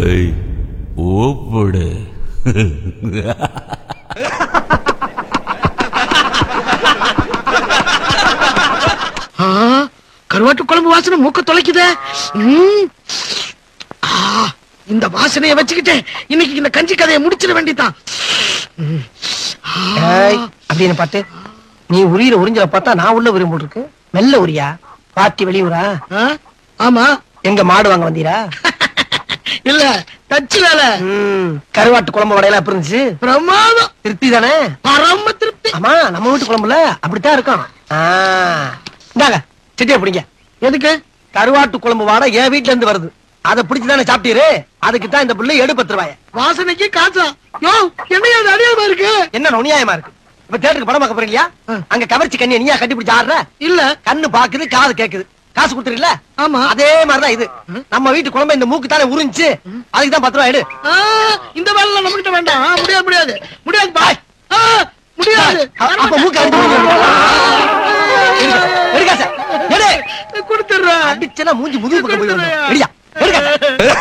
ஏய் ஓப்படு ஆ, கருவாட்டு குழம்பு வாசனை மூக்க தொலைக்குதே ம். ஆ, இந்த வாசனைய வச்சுக்கிட்டு இன்னைக்கு இந்த கஞ்சி கதையை முடிச்சிட வேண்டியதான் ம். ஆ, ஏய், அப்படின்னு பார்த்து நீ உரியிற உறிஞ்சல பார்த்தா நான் உள்ள உரியும் போல் இருக்கு மெல்ல உரியா பாட்டி வெளியூரா ஆ, ஆமா எங்க மாடு வாங்க வந்தீரா இல்ல தச்சு வேலை ம், கருவாட்டு குழம்பு வடையெல்லாம் எப்படி இருந்துச்சு பிரமாதம் திருப்தி தானே பரம திருப்தி ஆமா நம்ம வீட்டு குழம்புல அப்படித்தான் இருக்கும் ஆ, இந்தாங்க சிட்டியை பிடிங்க எதுக்கு கருவாட்டு குழம்பு வாடை என் வீட்ல இருந்து வருது அதை பிடிச்சு தானே சாப்பிட்டீரு அதுக்கு தான் இந்த புள்ளை எடு பத்து ரூபாய வாசனைக்கு காசா யோ என்னையா அது அநியாயமா இருக்கு என்ன நுணியாயமா இருக்கு இப்ப தேட்டருக்கு படம் பார்க்க போறீங்களா ஆ. அங்க கவர்ச்சி கண்ணியை நீயா கட்டி பிடிச்சு ஆடுற இல்ல கண்ணு பாக்குது காது கேக்குது காசு கொடுத்துருல ஆமா அதே மாதிரிதான் இது நம்ம வீட்டு குழம்பு இந்த மூக்கு தானே உறிஞ்சு அதுக்கு தான் பத்து ரூபாய் எடு ஆ, இந்த வேலை நம்ம கிட்ட வேண்டாம் ஆ, முடியாது முடியாது முடியாது பாய் ஆ, முடியாது அ- அப்ப மூக்கு அடிச்சு எடுக்க சார் எடு கொடுத்துடுறேன் அடிச்சனா மூஞ்சி முதுகு பக்கம் போய் கொடுத்துடுறேன். எடுயா எடுக்க